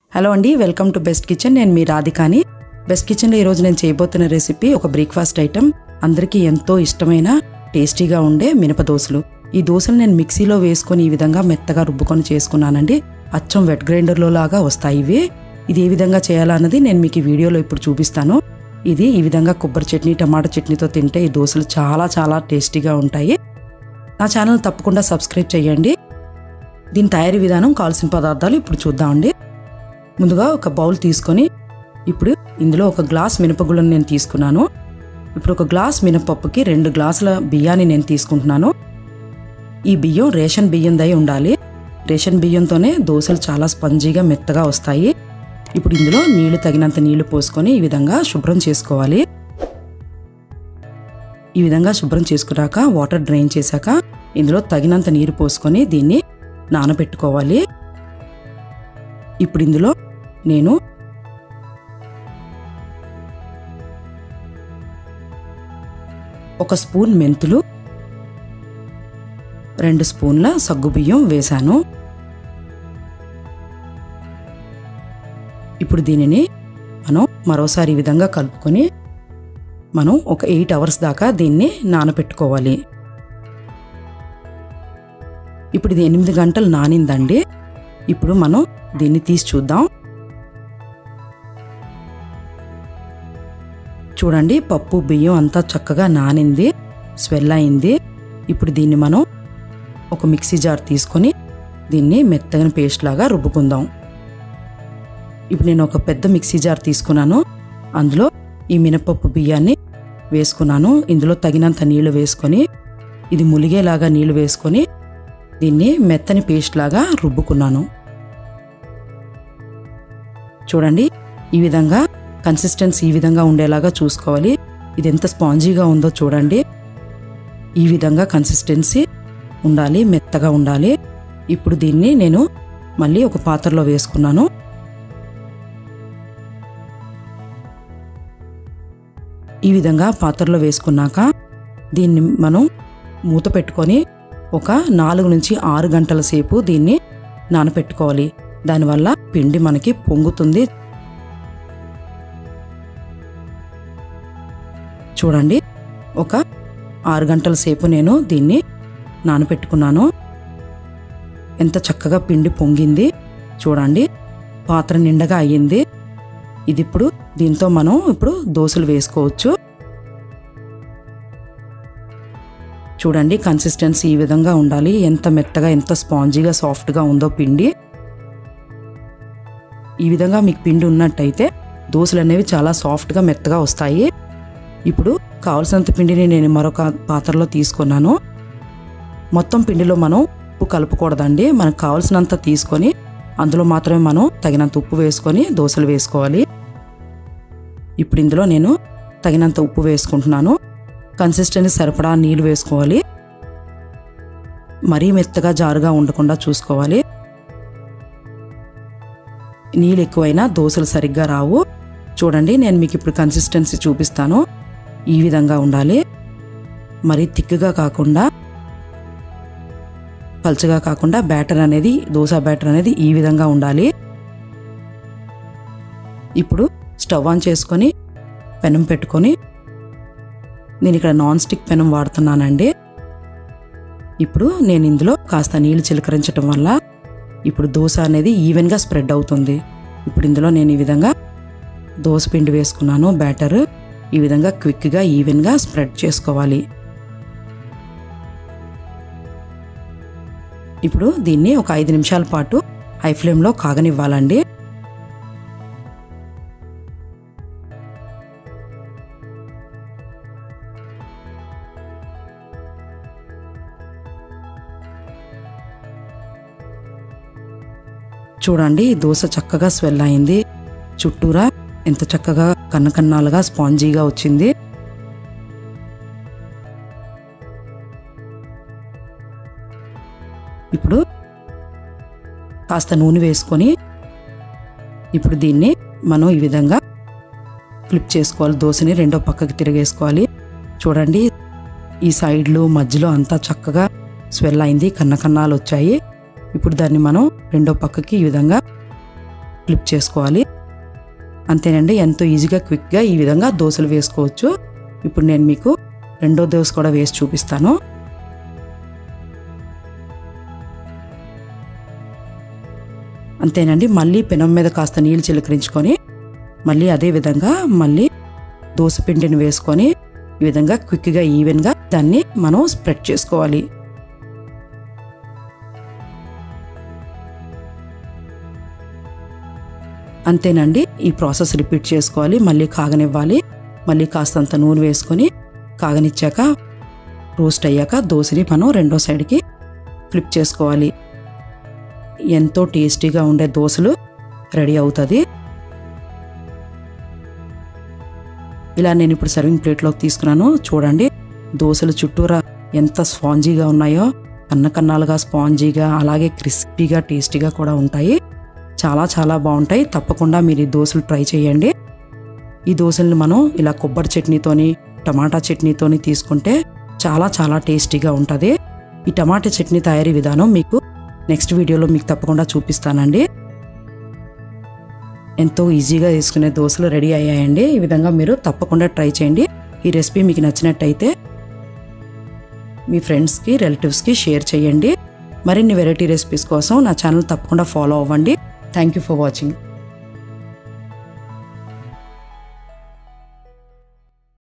hello అండి welcome to best kitchen నేను మీ రాధికాని best కిచెన్లో ఈరోజు నేను చేయబోతున్న రెసిపీ ఒక బ్రేక్ఫాస్ట్ ఐటెం అందరికీ ఎంతో ఇష్టమైన టేస్టీగా ఉండే మినప దోశలు ఈ దోశలు నేను మిక్సీలో వేసుకొని ఈ విధంగా మెత్తగా రుబ్బుకొని చేసుకున్నానండి అచ్చం వెట్ గ్రైండర్లో లాగా వస్తాయి ఇవి ఇది ఏ విధంగా చేయాలన్నది నేను మీకు ఈ వీడియోలో ఇప్పుడు చూపిస్తాను ఇది ఈ విధంగా కొబ్బరి చట్నీ టమాటా చట్నీతో తింటే ఈ దోశలు చాలా చాలా టేస్టీగా ఉంటాయి నా ఛానల్ తప్పకుండా సబ్స్క్రైబ్ చేయండి దీని తయారీ విధానం కావాల్సిన పదార్థాలు ఇప్పుడు చూద్దామండి ముందుగా ఒక బౌల్ తీసుకొని ఇప్పుడు ఇందులో ఒక గ్లాస్ మినపగుళ్ళను నేను తీసుకున్నాను ఇప్పుడు ఒక గ్లాస్ మినపప్పుకి రెండు గ్లాసుల బియ్యాన్ని నేను తీసుకుంటున్నాను ఈ బియ్యం రేషన్ బియ్యం దై ఉండాలి రేషన్ బియ్యంతోనే దోశలు చాలా స్పంజీగా మెత్తగా వస్తాయి ఇప్పుడు ఇందులో నీళ్లు తగినంత నీళ్లు పోసుకొని ఈ విధంగా శుభ్రం చేసుకోవాలి ఈ విధంగా శుభ్రం చేసుకున్నాక వాటర్ డ్రైన్ చేశాక ఇందులో తగినంత నీరు పోసుకొని దీన్ని నానబెట్టుకోవాలి ఇప్పుడు ఇందులో నేను ఒక స్పూన్ మెంతులు రెండు స్పూన్ల సగ్గుబియ్యం వేశాను ఇప్పుడు దీనిని మనం మరోసారి ఈ విధంగా కలుపుకొని మనం ఒక ఎయిట్ అవర్స్ దాకా దీన్ని నానబెట్టుకోవాలి ఇప్పుడు ఇది ఎనిమిది గంటలు నానిందండి ఇప్పుడు మనం దీన్ని తీసి చూద్దాం చూడండి పప్పు బియ్యం అంతా చక్కగా నానింది స్వెల్ అయింది ఇప్పుడు దీన్ని మనం ఒక మిక్సీ జార్ తీసుకొని దీన్ని మెత్తగా పేస్ట్ లాగా రుబ్బుకుందాం ఇప్పుడు నేను ఒక పెద్ద మిక్సీ జార్ తీసుకున్నాను అందులో ఈ మినపప్పు బియ్యాన్ని వేసుకున్నాను ఇందులో తగినంత నీళ్లు వేసుకొని ఇది ములిగేలాగా నీళ్లు వేసుకొని దీన్ని మెత్తని పేస్ట్ లాగా రుబ్బుకున్నాను చూడండి ఈ విధంగా కన్సిస్టెన్సీ ఈ విధంగా ఉండేలాగా చూసుకోవాలి ఇది ఎంత స్పాంజీగా ఉందో చూడండి ఈ విధంగా కన్సిస్టెన్సీ ఉండాలి మెత్తగా ఉండాలి ఇప్పుడు దీన్ని నేను మళ్ళీ ఒక పాత్రలో వేసుకున్నాను ఈ విధంగా పాత్రలో వేసుకున్నాక దీన్ని మనం మూత పెట్టుకొని ఒక నాలుగు నుంచి ఆరు గంటల సేపు దీన్ని నానపెట్టుకోవాలి దానివల్ల పిండి మనకి పొంగుతుంది చూడండి ఒక ఆరు గంటల సేపు నేను దీన్ని నానపెట్టుకున్నాను ఎంత చక్కగా పిండి పొంగింది చూడండి పాత్ర నిండగా అయ్యింది ఇది ఇప్పుడు దీంతో మనం ఇప్పుడు దోశలు వేసుకోవచ్చు చూడండి కన్సిస్టెన్సీ ఈ విధంగా ఉండాలి ఎంత మెత్తగా ఎంత స్పాంజీగా సాఫ్ట్గా ఉందో పిండి ఈ విధంగా మీకు పిండి ఉన్నట్టయితే దోశలు అనేవి చాలా సాఫ్ట్గా మెత్తగా వస్తాయి ఇప్పుడు కావలసినంత పిండిని నేను మరొక పాత్రలో తీసుకున్నాను మొత్తం పిండిలో మనం ఉప్పు కలపకూడదండి మనకు కావలసినంత తీసుకొని అందులో మాత్రమే మనం తగినంత ఉప్పు వేసుకొని దోశలు వేసుకోవాలి ఇప్పుడు ఇందులో నేను తగినంత ఉప్పు వేసుకుంటున్నాను కన్సిస్టెన్సీ సరిపడా నీళ్ళు వేసుకోవాలి మరీ మెత్తగా జారుగా ఉండకుండా చూసుకోవాలి నీళ్ళు ఎక్కువైనా దోశలు సరిగ్గా రావు చూడండి నేను మీకు ఇప్పుడు కన్సిస్టెన్సీ చూపిస్తాను ఈ విధంగా ఉండాలి మరీ థిక్గా కాకుండా పల్చగా కాకుండా బ్యాటర్ అనేది దోశ బ్యాటర్ అనేది ఈ విధంగా ఉండాలి ఇప్పుడు స్టవ్ ఆన్ చేసుకొని పెనం పెట్టుకొని నేను ఇక్కడ నాన్ స్టిక్ పెనం వాడుతున్నానండి ఇప్పుడు నేను ఇందులో కాస్త నీళ్లు చిలకరించడం వల్ల ఇప్పుడు దోశ అనేది ఈవెన్గా స్ప్రెడ్ అవుతుంది ఇప్పుడు ఇందులో నేను ఈ విధంగా దోశ పిండి వేసుకున్నాను బ్యాటర్ ఈ విధంగా క్విక్గా ఈవెన్గా స్ప్రెడ్ చేసుకోవాలి ఇప్పుడు దీన్ని ఒక ఐదు నిమిషాల పాటు హై ఫ్లేమ్లో కాగనివ్వాలండి చూడండి దోశ చక్కగా స్వెల్ అయింది చుట్టూరా ఎంత చక్కగా కన్నకన్నాలుగా స్పాంజీగా వచ్చింది ఇప్పుడు కాస్త నూనె వేసుకొని ఇప్పుడు దీన్ని మనం ఈ విధంగా ఫ్లిప్ చేసుకోవాలి దోశని రెండో పక్కకి తిరిగేసుకోవాలి చూడండి ఈ సైడ్లు మధ్యలో అంతా చక్కగా స్వెల్ అయింది కన్నకన్నాలు వచ్చాయి ఇప్పుడు దాన్ని మనం రెండో పక్కకి ఈ విధంగా ఫ్లిప్ చేసుకోవాలి అంతేనండి ఎంతో ఈజీగా క్విక్గా ఈ విధంగా దోశలు వేసుకోవచ్చు ఇప్పుడు నేను మీకు రెండో దోశ కూడా వేసి చూపిస్తాను అంతేనండి మళ్ళీ పెనం మీద కాస్త నీళ్ళు చిలకరించుకొని మళ్ళీ అదే విధంగా మళ్ళీ దోశ పిండిని వేసుకొని ఈ విధంగా క్విక్గా ఈవెన్గా దాన్ని మనం స్ప్రెడ్ చేసుకోవాలి అంతేనండి ఈ ప్రాసెస్ రిపీట్ చేసుకోవాలి మళ్ళీ కాగనివ్వాలి మళ్ళీ కాస్తంత నూనె వేసుకొని కాగనిచ్చాక రోస్ట్ అయ్యాక దోశని మనం రెండో సైడ్కి ఫ్లిప్ చేసుకోవాలి ఎంతో టేస్టీగా ఉండే దోశలు రెడీ అవుతుంది ఇలా నేను ఇప్పుడు సర్వింగ్ ప్లేట్లోకి తీసుకున్నాను చూడండి దోశలు చుట్టూరా ఎంత స్పాంజీగా ఉన్నాయో కన్నకన్నాలుగా స్పాంజీగా అలాగే క్రిస్పీగా టేస్టీగా కూడా ఉంటాయి చాలా చాలా బాగుంటాయి తప్పకుండా మీరు ఈ దోశలు ట్రై చేయండి ఈ దోశల్ని మనం ఇలా కొబ్బరి చట్నీతోని టమాటా చట్నీతోని తీసుకుంటే చాలా చాలా టేస్టీగా ఉంటుంది ఈ టమాటా చట్నీ తయారీ విధానం మీకు నెక్స్ట్ వీడియోలో మీకు తప్పకుండా చూపిస్తానండి ఎంతో ఈజీగా చేసుకునే దోశలు రెడీ అయ్యాయండి ఈ విధంగా మీరు తప్పకుండా ట్రై చేయండి ఈ రెసిపీ మీకు నచ్చినట్టయితే మీ ఫ్రెండ్స్కి రిలేటివ్స్కి షేర్ చేయండి మరిన్ని వెరైటీ రెసిపీస్ కోసం నా ఛానల్ తప్పకుండా ఫాలో అవ్వండి థ్యాంక్ యూ ఫర్ వాచింగ్